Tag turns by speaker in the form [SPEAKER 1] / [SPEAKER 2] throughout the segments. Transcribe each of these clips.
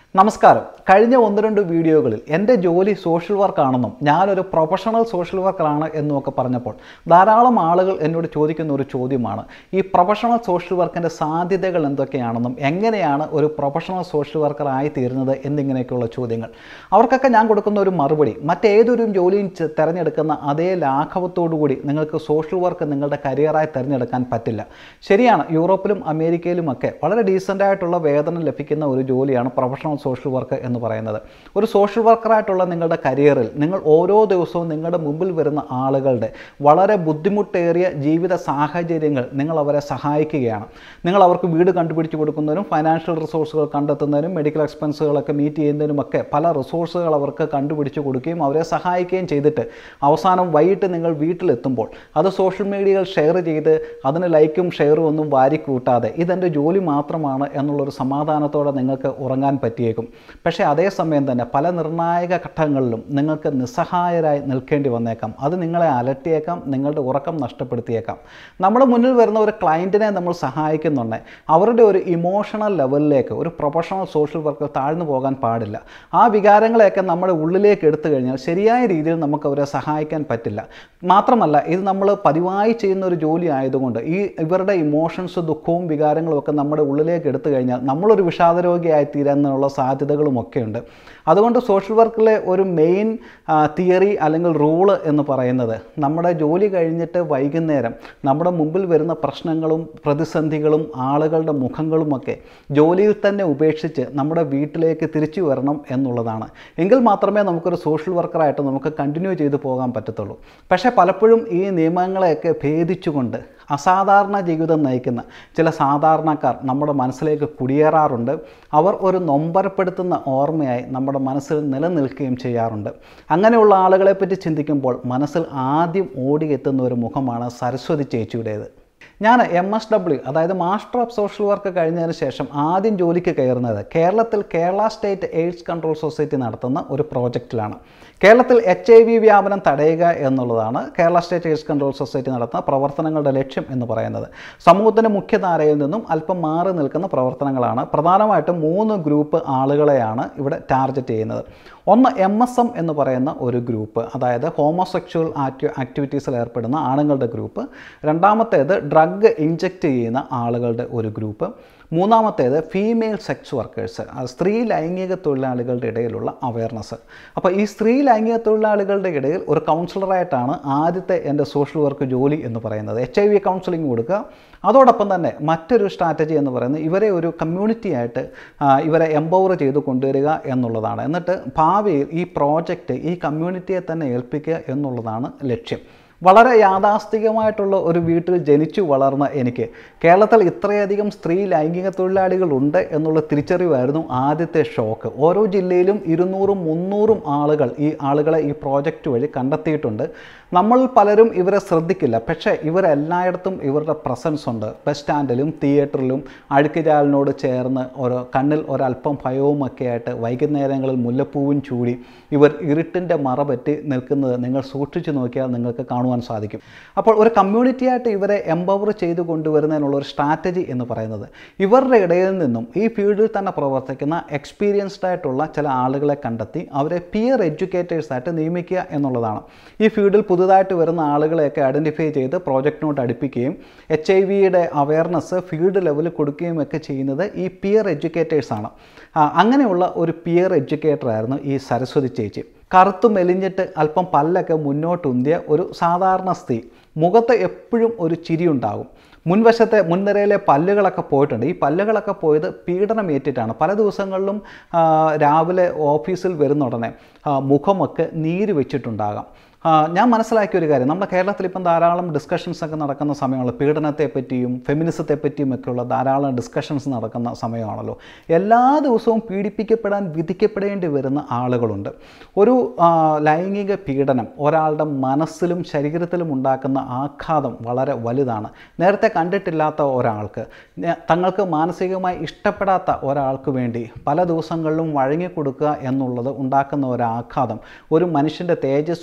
[SPEAKER 1] നമസ്കാരം കഴിഞ്ഞ ഒന്ന് രണ്ട് വീഡിയോകളിൽ എൻ്റെ ജോലി സോഷ്യൽ വർക്കാണെന്നും ഞാനൊരു പ്രൊഫഷണൽ സോഷ്യൽ വർക്കറാണ് എന്നുമൊക്കെ പറഞ്ഞപ്പോൾ ധാരാളം ആളുകൾ എന്നോട് ചോദിക്കുന്ന ഒരു ചോദ്യമാണ് ഈ പ്രൊഫഷണൽ സോഷ്യൽ വർക്കിൻ്റെ സാധ്യതകൾ എന്തൊക്കെയാണെന്നും എങ്ങനെയാണ് ഒരു പ്രൊഫഷണൽ സോഷ്യൽ വർക്കർ ആയി തീരുന്നത് എന്നിങ്ങനെയൊക്കെയുള്ള ചോദ്യങ്ങൾ അവർക്കൊക്കെ ഞാൻ കൊടുക്കുന്ന ഒരു മറുപടി മറ്റേതൊരു ജോലിയും ചെ- തിരഞ്ഞെടുക്കുന്ന അതേ ലാഘവത്തോടു കൂടി നിങ്ങൾക്ക് സോഷ്യൽ വർക്ക് നിങ്ങളുടെ കരിയറായി തിരഞ്ഞെടുക്കാൻ പറ്റില്ല ശരിയാണ് യൂറോപ്പിലും അമേരിക്കയിലുമൊക്കെ വളരെ ഡീസൻ്റ് ആയിട്ടുള്ള വേതനം ലഭിക്കുന്ന ഒരു ജോലിയാണ് പ്രൊഫഷണൽ സോഷ്യൽ വർക്ക് എന്ന് പറയുന്നത് ഒരു സോഷ്യൽ വർക്കറായിട്ടുള്ള നിങ്ങളുടെ കരിയറിൽ നിങ്ങൾ ഓരോ ദിവസവും നിങ്ങളുടെ മുമ്പിൽ വരുന്ന ആളുകളുടെ വളരെ ബുദ്ധിമുട്ടേറിയ ജീവിത സാഹചര്യങ്ങൾ നിങ്ങൾ അവരെ സഹായിക്കുകയാണ് നിങ്ങൾ അവർക്ക് വീട് കണ്ടുപിടിച്ച് കൊടുക്കുന്നതിനും ഫൈനാൻഷ്യൽ റിസോഴ്സുകൾ കണ്ടെത്തുന്നതിനും മെഡിക്കൽ എക്സ്പെൻസുകളൊക്കെ മീറ്റ് ചെയ്യുന്നതിനുമൊക്കെ പല റിസോഴ്സുകൾ അവർക്ക് കണ്ടുപിടിച്ച് കൊടുക്കുകയും അവരെ സഹായിക്കുകയും ചെയ്തിട്ട് അവസാനം വൈകിട്ട് നിങ്ങൾ വീട്ടിലെത്തുമ്പോൾ അത് സോഷ്യൽ മീഡിയകൾ ഷെയർ ചെയ്ത് അതിന് ലൈക്കും ഷെയറും ഒന്നും വാരിക്കൂട്ടാതെ ഇതെൻ്റെ ജോലി മാത്രമാണ് എന്നുള്ളൊരു സമാധാനത്തോടെ നിങ്ങൾക്ക് ഉറങ്ങാൻ പറ്റിയേക്കും പക്ഷേ അതേസമയം തന്നെ പല നിർണായക ഘട്ടങ്ങളിലും നിങ്ങൾക്ക് നിസ്സഹായരായി നിൽക്കേണ്ടി വന്നേക്കാം അത് നിങ്ങളെ അലട്ടിയേക്കാം നിങ്ങളുടെ ഉറക്കം നഷ്ടപ്പെടുത്തിയേക്കാം നമ്മുടെ മുന്നിൽ വരുന്ന ഒരു ക്ലയൻറ്റിനെ നമ്മൾ സഹായിക്കുന്നുണ്ട് അവരുടെ ഒരു ഇമോഷണൽ ലെവലിലേക്ക് ഒരു പ്രൊഫഷണൽ സോഷ്യൽ വർക്കർ താഴ്ന്നു പോകാൻ പാടില്ല ആ വികാരങ്ങളെയൊക്കെ നമ്മുടെ ഉള്ളിലേക്ക് എടുത്തു കഴിഞ്ഞാൽ ശരിയായ രീതിയിൽ നമുക്ക് അവരെ സഹായിക്കാൻ പറ്റില്ല മാത്രമല്ല ഇത് നമ്മൾ പതിവായി ചെയ്യുന്ന ഒരു ജോലി ആയതുകൊണ്ട് ഈ ഇവരുടെ ഇമോഷൻസ് ദുഃഖവും വികാരങ്ങളും ഒക്കെ നമ്മുടെ ഉള്ളിലേക്ക് എടുത്തു കഴിഞ്ഞാൽ നമ്മളൊരു വിഷാദരോഗിയായി തീരാനുള്ള സാധ്യതകളും ഒക്കെ ഉണ്ട് അതുകൊണ്ട് സോഷ്യൽ വർക്കിലെ ഒരു മെയിൻ തിയറി അല്ലെങ്കിൽ റൂള് എന്ന് പറയുന്നത് നമ്മുടെ ജോലി കഴിഞ്ഞിട്ട് വൈകുന്നേരം നമ്മുടെ മുമ്പിൽ വരുന്ന പ്രശ്നങ്ങളും പ്രതിസന്ധികളും ആളുകളുടെ മുഖങ്ങളുമൊക്കെ ജോലിയിൽ തന്നെ ഉപേക്ഷിച്ച് നമ്മുടെ വീട്ടിലേക്ക് തിരിച്ചു വരണം എന്നുള്ളതാണ് എങ്കിൽ മാത്രമേ നമുക്കൊരു സോഷ്യൽ വർക്കറായിട്ട് നമുക്ക് കണ്ടിന്യൂ ചെയ്തു പോകാൻ പറ്റത്തുള്ളൂ പക്ഷേ പലപ്പോഴും ഈ നിയമങ്ങളെയൊക്കെ ഭേദിച്ചുകൊണ്ട് അസാധാരണ ജീവിതം നയിക്കുന്ന ചില സാധാരണക്കാർ നമ്മുടെ മനസ്സിലേക്ക് കുടിയേറാറുണ്ട് അവർ ഒരു നൊമ്പരപ്പെടുത്തുന്ന ഓർമ്മയായി നമ്മുടെ മനസ്സിൽ നിലനിൽക്കുകയും ചെയ്യാറുണ്ട് അങ്ങനെയുള്ള ആളുകളെപ്പറ്റി ചിന്തിക്കുമ്പോൾ മനസ്സിൽ ആദ്യം ഓടിയെത്തുന്ന ഒരു മുഖമാണ് സരസ്വതി ചേച്ചിയുടേത് ഞാൻ എം എസ് ഡബ്ല്യു അതായത് മാസ്റ്റർ ഓഫ് സോഷ്യൽ വർക്ക് കഴിഞ്ഞതിന് ശേഷം ആദ്യം ജോലിക്ക് കയറുന്നത് കേരളത്തിൽ Kerala state AIDS control society നടത്തുന്ന ഒരു പ്രോജക്റ്റിലാണ് കേരളത്തിൽ എച്ച് ഐ വി വ്യാപനം തടയുക എന്നുള്ളതാണ് Kerala state AIDS control society നടത്തുന്ന പ്രവർത്തനങ്ങളുടെ ലക്ഷ്യം എന്ന് പറയുന്നത് സമൂഹത്തിൻ്റെ മുഖ്യധാരയിൽ നിന്നും അല്പം മാറി നിൽക്കുന്ന പ്രവർത്തനങ്ങളാണ് പ്രധാനമായിട്ടും മൂന്ന് ഗ്രൂപ്പ് ആളുകളെയാണ് ഇവിടെ ടാർഗറ്റ് ചെയ്യുന്നത് ഒന്ന് എം എസ് എം എന്ന് പറയുന്ന ഒരു ഗ്രൂപ്പ് അതായത് ഹോമോസെക്ഷുവൽ ആക്ടി ആക്ടിവിറ്റീസിൽ ഏർപ്പെടുന്ന ആണുങ്ങളുടെ ഗ്രൂപ്പ് രണ്ടാമത്തേത് ഡ്രഗ് ഇഞ്ചെക്റ്റ് ചെയ്യുന്ന ആളുകളുടെ ഒരു ഗ്രൂപ്പ് മൂന്നാമത്തേത് ഫീമെയിൽ സെക്സ് വർക്കേഴ്സ് സ്ത്രീ ലൈംഗിക തൊഴിലാളികളുടെ ഇടയിലുള്ള അവയർനെസ് അപ്പോൾ ഈ സ്ത്രീ ലൈംഗിക തൊഴിലാളികളുടെ ഇടയിൽ ഒരു കൗൺസിലറായിട്ടാണ് ആദ്യത്തെ എൻ്റെ സോഷ്യൽ വർക്ക് ജോലി എന്ന് പറയുന്നത് എച്ച് ഐ വി കൗൺസിലിംഗ് കൊടുക്കുക അതോടൊപ്പം തന്നെ മറ്റൊരു സ്ട്രാറ്റജി എന്ന് പറയുന്നത് ഇവരെ ഒരു കമ്മ്യൂണിറ്റി ആയിട്ട് ആ, ഇവരെ എംപവർ ചെയ്ത് കൊണ്ടുവരിക എന്നുള്ളതാണ് എന്നിട്ട് ഭാവിയിൽ ഈ പ്രോജക്റ്റ് ഈ കമ്മ്യൂണിറ്റിയെ തന്നെ ഏൽപ്പിക്കുക എന്നുള്ളതാണ് ലക്ഷ്യം വളരെ യാഥാസ്ഥികമായിട്ടുള്ള ഒരു വീട്ടിൽ ജനിച്ചു വളർന്ന എനിക്ക് കേരളത്തിൽ ഇത്രയധികം സ്ത്രീ ലൈംഗിക തൊഴിലാളികളുണ്ട് എന്നുള്ള തിരിച്ചറിവായിരുന്നു ആദ്യത്തെ ഷോക്ക് ഓരോ ജില്ലയിലും ഇരുന്നൂറും മുന്നൂറും ആളുകൾ ഈ ആളുകളെ ഈ പ്രോജക്റ്റ് വഴി കണ്ടെത്തിയിട്ടുണ്ട് നമ്മൾ പലരും ഇവരെ ശ്രദ്ധിക്കില്ല പക്ഷേ ഇവരെല്ലായിടത്തും ഇവരുടെ പ്രസൻസ് ഉണ്ട് ബസ് സ്റ്റാൻഡിലും തിയേറ്ററിലും അഴുക്കുചാലിനോട് ചേർന്ന് ഓരോ കണ്ണിൽ ഒരല്പം ഭയവും ഒക്കെ ആയിട്ട് വൈകുന്നേരങ്ങളിൽ മുല്ലപ്പൂവും ചൂടി ഇവർ ഇരുട്ടിൻ്റെ മറ പറ്റി നിൽക്കുന്നത് നിങ്ങൾ സൂക്ഷിച്ചു നോക്കിയാൽ നിങ്ങൾക്ക് കാണുവാൻ സാധിക്കും അപ്പോൾ ഒരു കമ്മ്യൂണിറ്റിയായിട്ട് ഇവരെ എംപവർ ചെയ്തു കൊണ്ടുവരുന്നതിനുള്ള ഒരു സ്ട്രാറ്റജി എന്ന് പറയുന്നത് ഇവരുടെ ഇടയിൽ നിന്നും ഈ ഫീൽഡിൽ തന്നെ പ്രവർത്തിക്കുന്ന എക്സ്പീരിയൻസ്ഡ് ആയിട്ടുള്ള ചില ആളുകളെ കണ്ടെത്തി അവരെ പിയർ എഡ്യൂക്കേറ്റേഴ്സായിട്ട് നിയമിക്കുക എന്നുള്ളതാണ് ഈ ഫീൽഡിൽ പുതുതായിട്ട് വരുന്ന ആളുകളെയൊക്കെ ഐഡൻറ്റിഫൈ ചെയ്ത് പ്രോജക്റ്റിനോട് അടുപ്പിക്കുകയും എച്ച് ഐ വിയുടെ അവയർനെസ് ഫീൽഡ് ലെവലിൽ കൊടുക്കുകയും ഒക്കെ ചെയ്യുന്നത് ഈ പിയർ എഡ്യൂക്കേറ്റേഴ്സാണ് അങ്ങനെയുള്ള ഒരു പിയർ എഡ്യൂക്കേറ്ററായിരുന്നു ഈ സരസ്വതി ചേച്ചി കറുത്തു മെലിഞ്ഞിട്ട് അല്പം പല്ലൊക്കെ മുന്നോട്ടുന്തിയ ഒരു സാധാരണ സ്ത്രീ മുഖത്ത് എപ്പോഴും ഒരു ചിരി ഉണ്ടാകും മുൻവശത്തെ മുൻനിരയിലെ പല്ലുകളൊക്കെ പോയിട്ടുണ്ട് ഈ പല്ലുകളൊക്കെ പോയത് പീഡനമേറ്റിട്ടാണ് പല ദിവസങ്ങളിലും ആ, രാവിലെ ഓഫീസിൽ വരുന്ന ഉടനെ ആ, മുഖമൊക്കെ നീര് വെച്ചിട്ടുണ്ടാകാം ആ, ഞാൻ മനസ്സിലാക്കിയ ഒരു കാര്യം നമ്മുടെ കേരളത്തിൽ ഇപ്പം ധാരാളം ഡിസ്കഷൻസ് ഒക്കെ നടക്കുന്ന സമയമാണ് പീഡനത്തെ പറ്റിയും ഫെമിനിസത്തെ പറ്റിയും ഒക്കെയുള്ള ധാരാളം ഡിസ്കഷൻസ് നടക്കുന്ന സമയമാണല്ലോ എല്ലാ ദിവസവും പീഡിപ്പിക്കപ്പെടാൻ വിധിക്കപ്പെടേണ്ടി വരുന്ന ആളുകളുണ്ട് ഒരു ആ, ലൈംഗിക പീഡനം ഒരാളുടെ മനസ്സിലും ശരീരത്തിലും ഉണ്ടാക്കുന്ന ആഘാതം വളരെ വലുതാണ് നേരത്തെ കണ്ടിട്ടില്ലാത്ത ഒരാൾക്ക് ന- തങ്ങൾക്ക് മാനസികമായി ഇഷ്ടപ്പെടാത്ത ഒരാൾക്ക് വേണ്ടി പല ദിവസങ്ങളിലും വഴങ്ങിക്കൊടുക്കുക എന്നുള്ളത് ഉണ്ടാക്കുന്ന ഒരു ആഘാതം ഒരു മനുഷ്യൻ്റെ തേജസ്സും ഓജസ്സും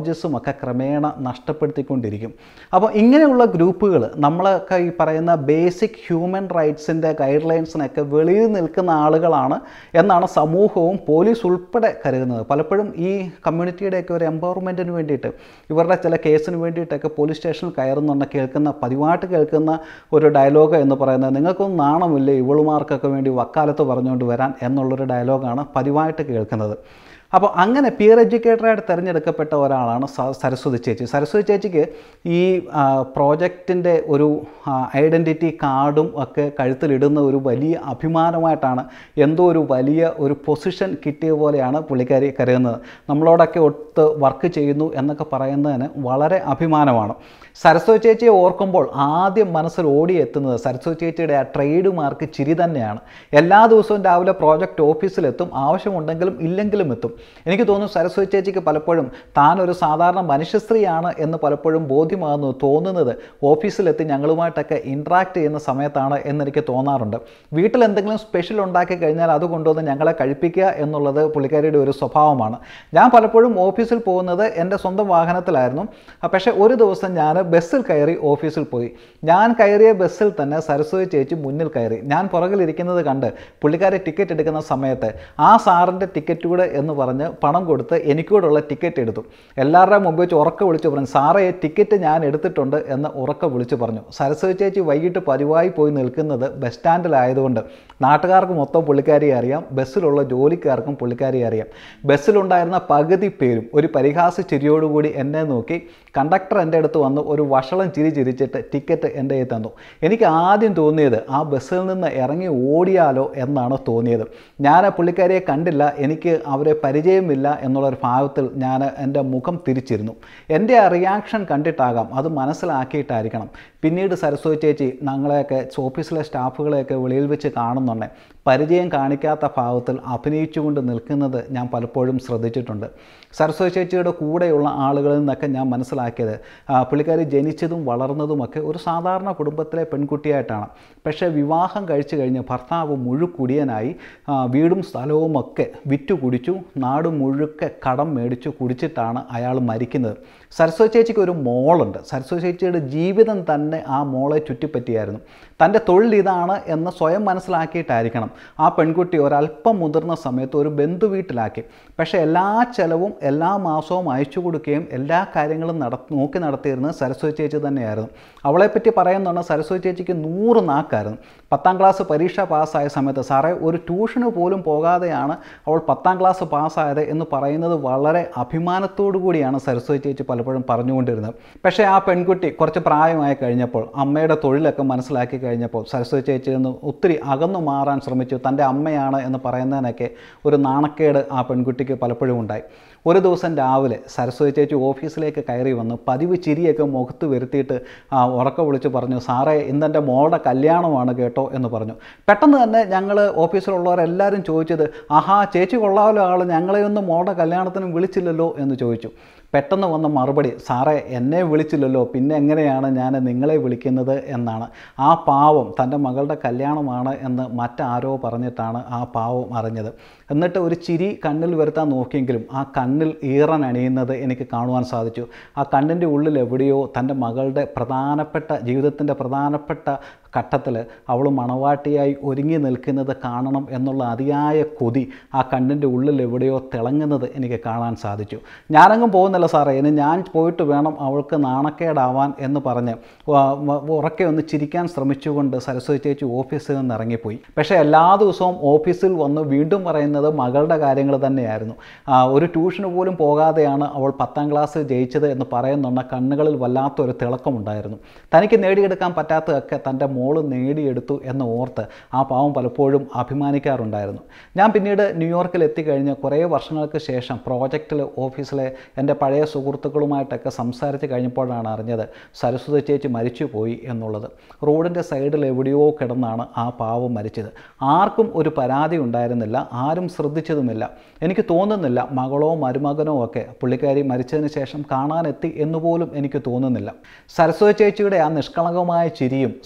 [SPEAKER 1] ഓജസ്സും ഒക്കെ ക്രമേണ നഷ്ടപ്പെടുത്തിക്കൊണ്ടിരിക്കും അപ്പോൾ ഇങ്ങനെയുള്ള ഗ്രൂപ്പുകൾ നമ്മളൊക്കെ ഈ പറയുന്ന ബേസിക് ഹ്യൂമൻ റൈറ്റ്സിൻ്റെ ഗൈഡ് ലൈൻസിനൊക്കെ വെളിയിൽ നിൽക്കുന്ന ആളുകളാണ് എന്നാണ് സമൂഹവും പോലീസ് ഉൾപ്പെടെ കരുതുന്നത് പലപ്പോഴും ഈ കമ്മ്യൂണിറ്റിയുടെയൊക്കെ ഒരു എംപവർമെൻറ്റിന് വേണ്ടിയിട്ട് ഇവരുടെ ചില കേസിന് വേണ്ടിയിട്ടൊക്കെ പോലീസ് സ്റ്റേഷനിൽ കയറുന്നുണ്ട് കേൾക്കുന്ന പതിവായിട്ട് കേൾക്കുന്ന ഒരു ഡയലോഗ് എന്ന് പറയുന്നത് നിങ്ങൾക്കൊന്നും നാണമില്ലേ ഇവളുമാർക്കൊക്കെ വേണ്ടി വക്കാലത്ത് പറഞ്ഞുകൊണ്ട് വരാൻ എന്നുള്ളൊരു ഡയലോഗാണ് പതിവായിട്ട് കേൾക്കുന്നത് അപ്പോൾ അങ്ങനെ പിയർ എഡ്യൂക്കേറ്ററായിട്ട് തിരഞ്ഞെടുക്കപ്പെട്ട ഒരാളാണ് സ- സരസ്വതി ചേച്ചി സരസ്വതി ചേച്ചിക്ക് ഈ പ്രോജക്റ്റിൻ്റെ ഒരു ഐഡൻറ്റിറ്റി കാർഡും ഒക്കെ കഴുത്തിലിടുന്ന ഒരു വലിയ അഭിമാനമായിട്ടാണ് എന്തോ ഒരു വലിയ ഒരു പൊസിഷൻ കിട്ടിയ പോലെയാണ് പുള്ളിക്കാരി കരുതുന്നത് നമ്മളോടൊക്കെ ഒത്ത് വർക്ക് ചെയ്യുന്നു എന്നൊക്കെ പറയുന്നതിന് വളരെ അഭിമാനമാണ് സരസ്വതി ചേച്ചിയെ ഓർക്കുമ്പോൾ ആദ്യം മനസ്സിൽ ഓടിയെത്തുന്നത് സരസ്വതി ചേച്ചിയുടെ ആ ട്രേഡ് മാർക്ക് ചിരി തന്നെയാണ് എല്ലാ ദിവസവും രാവിലെ പ്രോജക്റ്റ് ഓഫീസിലെത്തും ആവശ്യമുണ്ടെങ്കിലും ഇല്ലെങ്കിലും എത്തും എനിക്ക് തോന്നുന്നു സരസ്വതി ചേച്ചിക്ക് പലപ്പോഴും താൻ ഒരു സാധാരണ മനുഷ്യസ്ത്രീയാണ് എന്ന് പലപ്പോഴും ബോധ്യമാകുന്നു തോന്നുന്നത് ഓഫീസിലെത്തി ഞങ്ങളുമായിട്ടൊക്കെ ഇൻട്രാക്ട് ചെയ്യുന്ന സമയത്താണ് എന്നെനിക്ക് തോന്നാറുണ്ട് വീട്ടിൽ എന്തെങ്കിലും സ്പെഷ്യൽ ഉണ്ടാക്കി കഴിഞ്ഞാൽ അത് കൊണ്ടുവന്ന് ഞങ്ങളെ കഴിപ്പിക്കുക എന്നുള്ളത് പുള്ളിക്കാരിയുടെ ഒരു സ്വഭാവമാണ് ഞാൻ പലപ്പോഴും ഓഫീസിൽ പോകുന്നത് എൻ്റെ സ്വന്തം വാഹനത്തിലായിരുന്നു ആ, പക്ഷേ ഒരു ദിവസം ഞാൻ ബസ്സിൽ കയറി ഓഫീസിൽ പോയി ഞാൻ കയറിയ ബസ്സിൽ തന്നെ സരസ്വതി ചേച്ചി മുന്നിൽ കയറി ഞാൻ പുറകിലിരിക്കുന്നത് കണ്ട് പുള്ളിക്കാരെ ടിക്കറ്റ് എടുക്കുന്ന സമയത്ത് ആ സാറിൻ്റെ ടിക്കറ്റ് കൂടെ എന്ന് പറഞ്ഞ് പണം കൊടുത്ത് എനിക്കൂടുള്ള ടിക്കറ്റ് എടുത്തു എല്ലാവരുടെയും മുമ്പ് വെച്ച് ഉറക്കെ വിളിച്ചു പറഞ്ഞു സാറേ ടിക്കറ്റ് ഞാൻ എടുത്തിട്ടുണ്ട് എന്ന് ഉറക്കെ വിളിച്ചു പറഞ്ഞു സരസ്വതി ചേച്ചി വൈകിട്ട് പതിവായി പോയി നിൽക്കുന്നത് ബസ് സ്റ്റാൻഡിലായതുകൊണ്ട് നാട്ടുകാർക്ക് മൊത്തം പുള്ളിക്കാരിയെ അറിയാം ബസ്സിലുള്ള ജോലിക്കാർക്കും പുള്ളിക്കാരിയെ അറിയാം ബസ്സിലുണ്ടായിരുന്ന പകുതി പേരും ഒരു പരിഹാസ ചിരിയോടുകൂടി എന്നെ നോക്കി കണ്ടക്ടർ എൻ്റെ അടുത്ത് വന്ന് ഒരു വഷളം ചിരി ചിരിച്ചിട്ട് ടിക്കറ്റ് എൻ്റെ കയ്യിൽ തന്നു എനിക്ക് ആദ്യം തോന്നിയത് ആ ബസ്സിൽ നിന്ന് ഇറങ്ങി ഓടിയാലോ എന്നാണ് തോന്നിയത് ഞാൻ ആ പുള്ളിക്കാരിയെ കണ്ടില്ല എനിക്ക് അവരെ പരിചയമില്ല എന്നുള്ളൊരു ഭാവത്തിൽ ഞാൻ എൻ്റെ മുഖം തിരിച്ചിരുന്നു എൻ്റെ ആ റിയാക്ഷൻ കണ്ടിട്ടാകാം അത് മനസ്സിലാക്കിയിട്ടായിരിക്കണം പിന്നീട് സരസ്വതി ചേച്ചി ഞങ്ങളെയൊക്കെ ഓഫീസിലെ സ്റ്റാഫുകളെയൊക്കെ വെളിയിൽ വെച്ച് കാണുന്നുണ്ട് പരിചയം കാണിക്കാത്ത ഭാവത്തിൽ അഭിനയിച്ചുകൊണ്ട് നിൽക്കുന്നത് ഞാൻ പലപ്പോഴും ശ്രദ്ധിച്ചിട്ടുണ്ട് സരസ്വതി ചേച്ചിയുടെ കൂടെയുള്ള ആളുകളിൽ നിന്നൊക്കെ ഞാൻ മനസ്സിലാക്കിയത് ആ, പുള്ളിക്കാരി ജനിച്ചതും വളർന്നതുമൊക്കെ ഒരു സാധാരണ കുടുംബത്തിലെ പെൺകുട്ടിയായിട്ടാണ് പക്ഷേ വിവാഹം കഴിച്ചു കഴിഞ്ഞ് ഭർത്താവ് മുഴുക്കുടിയനായി ആ, വീടും സ്ഥലവും ഒക്കെ വിറ്റു കുടിച്ചു നാട് മുഴുക്കെ കടം മേടിച്ചു കുടിച്ചിട്ടാണ് അയാൾ മരിക്കുന്നത് സരസ്വതി ചേച്ചിക്ക് ഒരു മോളുണ്ട് സരസ്വതി ചേച്ചിയുടെ ജീവിതം തന്നെ ആ മോളെ ചുറ്റിപ്പറ്റിയായിരുന്നു തൻ്റെ തൊഴിൽ ഇതാണ് എന്ന് സ്വയം മനസ്സിലാക്കിയിട്ടായിരിക്കണം ആ പെൺകുട്ടി ഒരല്പം മുതിർന്ന സമയത്ത് ഒരു ബന്ധു വീട്ടിലാക്കി പക്ഷേ എല്ലാ ചെലവും എല്ലാ മാസവും അയച്ചു കൊടുക്കുകയും എല്ലാ കാര്യങ്ങളും നട നോക്കി നടത്തിയിരുന്നത് സരസ്വതി ചേച്ചി തന്നെയായിരുന്നു അവളെപ്പറ്റി പറയുന്നുണ്ട് സരസ്വതി ചേച്ചിക്ക് നൂറ് നാക്കായിരുന്നു പത്താം ക്ലാസ് പരീക്ഷ പാസ്സായ സമയത്ത് സാറേ ഒരു ട്യൂഷന് പോലും പോകാതെയാണ് അവൾ പത്താം ക്ലാസ് പാസ്സായത് എന്ന് പറയുന്നത് വളരെ അഭിമാനത്തോടു കൂടിയാണ് സരസ്വതി ചേച്ചി പലപ്പോഴും പറഞ്ഞുകൊണ്ടിരുന്നത് പക്ഷേ ആ പെൺകുട്ടി കുറച്ച് പ്രായമായി കഴിഞ്ഞപ്പോൾ അമ്മയുടെ തൊഴിലൊക്കെ മനസ്സിലാക്കി കഴിഞ്ഞപ്പോൾ സരസ്വതി ചേച്ചിയിൽ നിന്ന് ഒത്തിരി അകന്നു മാറാൻ ശ്രമിച്ചു തൻ്റെ അമ്മയാണ് എന്ന് പറയുന്നതിനൊക്കെ ഒരു നാണക്കേട് ആ പെൺകുട്ടിക്ക് പലപ്പോഴും ഉണ്ടായി ഒരു ദിവസം രാവിലെ സരസ്വതി ചേച്ചി ഓഫീസിലേക്ക് കയറി വന്ന് പതിവ് ചിരിയൊക്കെ മുഖത്ത് വരുത്തിയിട്ട് ആ ഉറക്ക വിളിച്ച് പറഞ്ഞു സാറേ ഇന്നെൻ്റെ മോളുടെ കല്യാണമാണ് കേട്ടോ എന്ന് പറഞ്ഞു പെട്ടെന്ന് തന്നെ ഞങ്ങൾ ഓഫീസിലുള്ളവരെല്ലാവരും ചോദിച്ചത് ആഹാ ചേച്ചി കൊള്ളാമല്ലോ ആൾ ഞങ്ങളെയൊന്നും മോളുടെ കല്യാണത്തിനും വിളിച്ചില്ലല്ലോ എന്ന് ചോദിച്ചു പെട്ടെന്ന് വന്ന മറുപടി സാറേ എന്നെ വിളിച്ചില്ലല്ലോ പിന്നെ എങ്ങനെയാണ് ഞാൻ നിങ്ങളെ വിളിക്കുന്നത് എന്നാണ് ആ പാവം തൻ്റെ മകളുടെ കല്യാണമാണ് എന്ന് മറ്റാരോ പറഞ്ഞിട്ടാണ് ആ പാവം അറിഞ്ഞത് എന്നിട്ട് ഒരു ചിരി കണ്ണിൽ വരുത്താൻ നോക്കിയെങ്കിലും ആ കണ്ണിൽ ഈറൻ അണിയുന്നത് എനിക്ക് കാണുവാൻ സാധിച്ചു ആ കണ്ണിൻ്റെ ഉള്ളിൽ എവിടെയോ തൻ്റെ മകളുടെ പ്രധാനപ്പെട്ട ജീവിതത്തിൻ്റെ പ്രധാനപ്പെട്ട ഘട്ടത്തിൽ അവൾ മണവാട്ടിയായി ഒരുങ്ങി നിൽക്കുന്നത് കാണണം എന്നുള്ള അതിയായ കൊതി ആ കണ്ണിൻ്റെ ഉള്ളിൽ എവിടെയോ തിളങ്ങുന്നത് എനിക്ക് കാണാൻ സാധിച്ചു ഞാനങ്ങും പോകുന്നില്ല സാറേ ഇനി ഞാൻ പോയിട്ട് വേണം അവൾക്ക് നാണക്കേടാവാൻ എന്ന് പറഞ്ഞ് വ- വ- ഉറക്കെ ഒന്ന് ചിരിക്കാൻ ശ്രമിച്ചുകൊണ്ട് സരസ്വതി ചേച്ചി ഓഫീസിൽ നിന്ന് ഇറങ്ങിപ്പോയി പക്ഷേ എല്ലാ ദിവസവും ഓഫീസിൽ വന്ന് വീണ്ടും പറയുന്നത് മകളുടെ കാര്യങ്ങൾ തന്നെയായിരുന്നു ആ, ഒരു ട്യൂഷന് പോലും പോകാതെയാണ് അവൾ പത്താം ക്ലാസ് ജയിച്ചത് എന്ന് പറയുന്നുണ്ട് കണ്ണുകളിൽ വല്ലാത്തൊരു തിളക്കമുണ്ടായിരുന്നു തനിക്ക് നേടിയെടുക്കാൻ പറ്റാത്തതൊക്കെ തൻ്റെ മോള് നേടിയെടുത്തു എന്ന് ഓർത്ത് ആ പാവം പലപ്പോഴും അഭിമാനിക്കാറുണ്ടായിരുന്നു ഞാൻ പിന്നീട് ന്യൂയോർക്കിൽ എത്തിക്കഴിഞ്ഞ് കുറേ വർഷങ്ങൾക്ക് ശേഷം പ്രോജക്റ്റിൽ ഓഫീസിലെ എൻ്റെ പഴയ സുഹൃത്തുക്കളുമായിട്ടൊക്കെ സംസാരിച്ച് കഴിഞ്ഞപ്പോഴാണ് അറിഞ്ഞത് സരസ്വതി ചേച്ചി മരിച്ചുപോയി എന്നുള്ളത് റോഡിൻ്റെ സൈഡിൽ എവിടെയോ കിടന്നാണ് ആ പാവം മരിച്ചത് ആർക്കും ഒരു പരാതി ഉണ്ടായിരുന്നില്ല ആരും ശ്രദ്ധിച്ചതുമില്ല എനിക്ക് തോന്നുന്നില്ല മകളോ മരുമകനോ ഒക്കെ പുള്ളിക്കാരി മരിച്ചതിന് ശേഷം കാണാനെത്തി എന്നുപോലും എനിക്ക് തോന്നുന്നില്ല സരസ്വതി ചേച്ചിയുടെ ആ നിഷ്കളങ്കമായ ചിരിയും സാറേ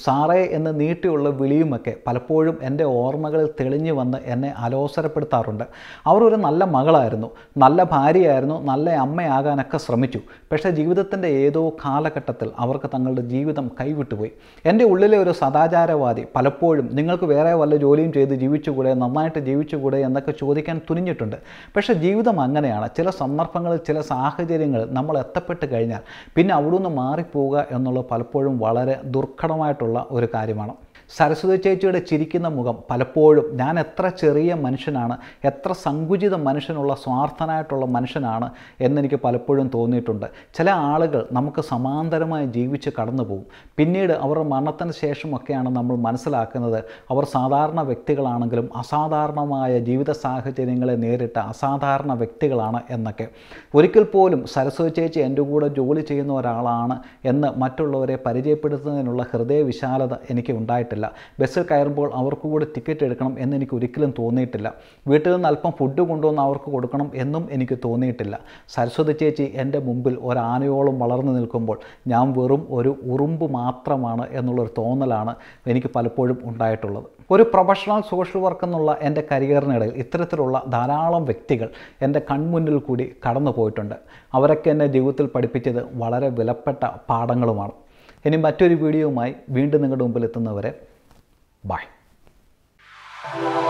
[SPEAKER 1] എന്ന് നീട്ടിയുള്ള വിളിയുമൊക്കെ പലപ്പോഴും എൻ്റെ ഓർമ്മകളിൽ തെളിഞ്ഞു വന്ന് എന്നെ അലോസരപ്പെടുത്താറുണ്ട് അവർ ഒരു നല്ല മകളായിരുന്നു നല്ല ഭാര്യയായിരുന്നു നല്ല അമ്മയാകാനൊക്കെ ശ്രമിച്ചു പക്ഷേ ജീവിതത്തിൻ്റെ ഏതോ കാലഘട്ടത്തിൽ അവർക്ക് തങ്ങളുടെ ജീവിതം കൈവിട്ടുപോയി എൻ്റെ ഉള്ളിലെ ഒരു സദാചാരവാദി പലപ്പോഴും നിങ്ങൾക്ക് വേറെ വല്ല ജോലിയും ചെയ്ത് ജീവിച്ചുകൂടെ നന്നായിട്ട് ജീവിച്ചുകൂടെ എന്നൊക്കെ ചോദിക്കാൻ തുനിഞ്ഞിട്ടുണ്ട് പക്ഷേ ജീവിതം അങ്ങനെയാണ് ചില സന്ദർഭങ്ങളിൽ ചില സാഹചര്യങ്ങളിൽ നമ്മൾ എത്തപ്പെട്ട് കഴിഞ്ഞാൽ പിന്നെ അവിടുന്ന് മാറിപ്പോവുക എന്നുള്ളത് പലപ്പോഴും വളരെ ദുർഘടമായിട്ടുള്ള ഒരു കാര്യമാണ് സരസ്വതി ചേച്ചിയുടെ ചിരിക്കുന്ന മുഖം പലപ്പോഴും ഞാൻ എത്ര ചെറിയ മനുഷ്യനാണ് എത്ര സങ്കുചിത മനുഷ്യനുള്ള സ്വാർത്ഥനായിട്ടുള്ള മനുഷ്യനാണ് എന്നെനിക്ക് പലപ്പോഴും തോന്നിയിട്ടുണ്ട് ചില ആളുകൾ നമുക്ക് സമാന്തരമായി ജീവിച്ച് കടന്നു പോകും പിന്നീട് അവരുടെ മരണത്തിന് ശേഷമൊക്കെയാണ് നമ്മൾ മനസ്സിലാക്കുന്നത് അവർ സാധാരണ വ്യക്തികളാണെങ്കിലും അസാധാരണമായ ജീവിത സാഹചര്യങ്ങളെ നേരിട്ട അസാധാരണ വ്യക്തികളാണ് എന്നൊക്കെ ഒരിക്കൽ പോലും സരസ്വതി ചേച്ചി എൻ്റെ കൂടെ ജോലി ചെയ്യുന്ന ഒരാളാണ് എന്ന് മറ്റുള്ളവരെ പരിചയപ്പെടുത്തുന്നതിനുള്ള ഹൃദയ വിശാലത എനിക്ക് ഉണ്ടായിട്ടില്ല ബസ്സിൽ കയറുമ്പോൾ അവർക്ക് കൂടി ടിക്കറ്റ് എടുക്കണം എന്ന് എനിക്ക് ഒരിക്കലും തോന്നിയിട്ടില്ല വീട്ടിൽ നിന്ന് അല്പം ഫുഡ് കൊണ്ടുവന്ന് അവർക്ക് കൊടുക്കണം എന്നും എനിക്ക് തോന്നിയിട്ടില്ല സരസ്വതി ചേച്ചി എൻ്റെ മുമ്പിൽ ഒരാനയോളം വളർന്നു നിൽക്കുമ്പോൾ ഞാൻ വെറും ഒരു ഉറുമ്പ് മാത്രമാണ് എന്നുള്ളൊരു തോന്നലാണ് എനിക്ക് പലപ്പോഴും ഉണ്ടായിട്ടുള്ളത് ഒരു പ്രൊഫഷണൽ സോഷ്യൽ വർക്ക് എന്നുള്ള എൻ്റെ കരിയറിനിടയിൽ ഇത്തരത്തിലുള്ള ധാരാളം വ്യക്തികൾ എൻ്റെ കൺമുന്നിൽ കൂടി കടന്നു പോയിട്ടുണ്ട് അവരൊക്കെ എന്നെ ജീവിതത്തിൽ പഠിപ്പിച്ചത് വളരെ വിലപ്പെട്ട പാഠങ്ങളുമാണ് ഇനി മറ്റൊരു വീഡിയോയുമായി വീണ്ടും നിങ്ങളുടെ മുമ്പിൽ എത്തുന്നവരെ ബൈ